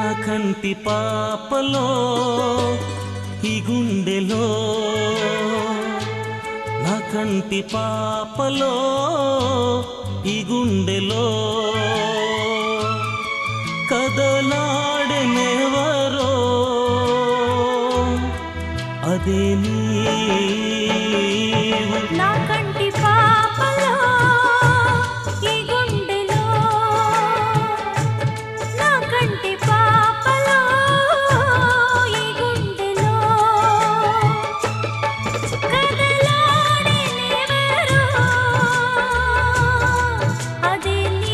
కంటి పాపలో ఈ గుండెలో నా కంటి పాపలో ఈ గుండెలో కదలాడెనెవరో అదే నీవు నా కంటి పాపలో ఈ గుండెలో నా కంటి పాపలో ఈ గుండెలో కదలాడెనెవరో అదే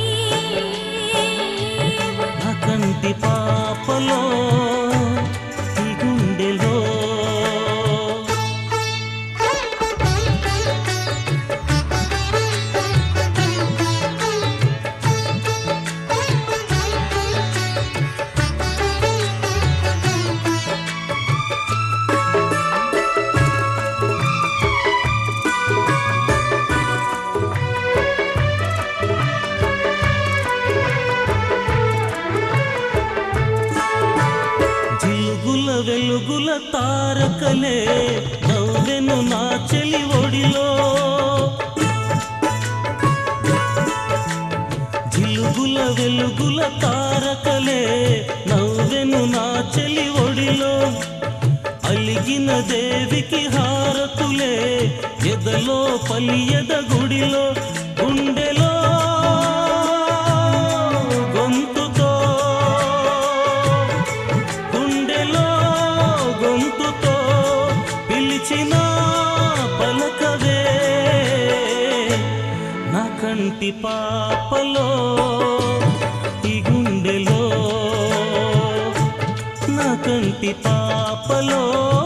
నీవు నా కంటి పాపలో ఈ గుండెలో జిలుగుల వెలుగుల తారకలే నవ్వెను నా చెలి ఒడిలో జిలుగుల వెలుగుల తారకలే నవ్వెను నా చెలి ఒడిలో అలిగిన దేవికి హారతులే ఎదలో పలియద గుడిలో గుండెలో గొంతుతో గుండెలో గొంతుతో పిలిచిన పలకవే నా కంటి పాపలో ఈ గుండెలో నా కంటి పాపలో